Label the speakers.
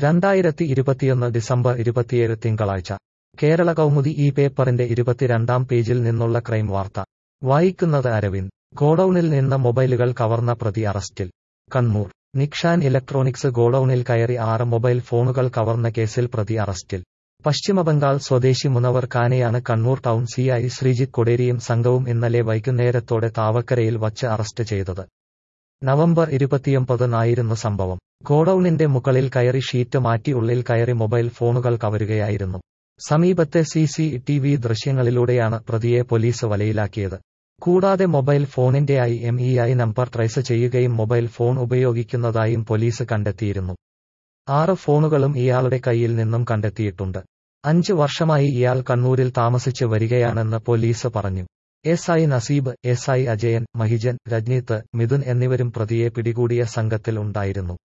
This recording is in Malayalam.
Speaker 1: രണ്ടായിരത്തി ഇരുപത്തിയൊന്ന് ഡിസംബർ ഇരുപത്തിയേഴ് തിങ്കളാഴ്ച കേരള കൗമുദി ഈ പേപ്പറിന്റെ ഇരുപത്തിരണ്ടാം പേജിൽ നിന്നുള്ള ക്രൈം വാർത്ത വായിക്കുന്നത് അരവിന്ദ് ഗോഡൌണിൽ നിന്ന് മൊബൈലുകൾ കവർന്ന പ്രതി അറസ്റ്റിൽ കണ്ണൂർ നിക്ഷാൻ ഇലക്ട്രോണിക്സ് ഗോഡൌണിൽ കയറി ആറ് മൊബൈൽ ഫോണുകൾ കവർന്ന കേസിൽ പ്രതി അറസ്റ്റിൽ പശ്ചിമബംഗാൾ സ്വദേശി മുനവർ ഖാനെയാണ് കണ്ണൂർ ടൗൺ സിഐ ശ്രീജിത്ത് കൊടേരിയും സംഘവും ഇന്നലെ വൈകുന്നേരത്തോടെ താവക്കരയിൽ വച്ച് അറസ്റ്റ് ചെയ്തത് നവംബർ ഇരുപത്തിയൊമ്പതിനായിരുന്നു സംഭവം ഗോഡൌണിന്റെ മുകളിൽ കയറി ഷീറ്റ് മാറ്റി ഉള്ളിൽ കയറി മൊബൈൽ ഫോണുകൾ കവരുകയായിരുന്നു സമീപത്തെ സി സി ടി വി ദൃശ്യങ്ങളിലൂടെയാണ് പ്രതിയെ പോലീസ് വലയിലാക്കിയത് കൂടാതെ മൊബൈൽ ഫോണിന്റെ I M E I number trace ചെയ്യുകയും മൊബൈൽ ഫോൺ ഉപയോഗിക്കുന്നതായും പോലീസ് കണ്ടെത്തിയിരുന്നു ആറ് ഫോണുകളും ഇയാളുടെ കയ്യിൽ നിന്നും കണ്ടെത്തിയിട്ടുണ്ട് അഞ്ച് വർഷമായി ഇയാൾ കണ്ണൂരിൽ താമസിച്ച് വരികയാണെന്ന് പോലീസ് പറഞ്ഞു S I Naseeb S I Ajayan Mahijan Rajneeth Mithun എന്നിവരും പ്രതിയെ പിടികൂടിയ സംഘത്തിൽ ഉണ്ടായിരുന്നു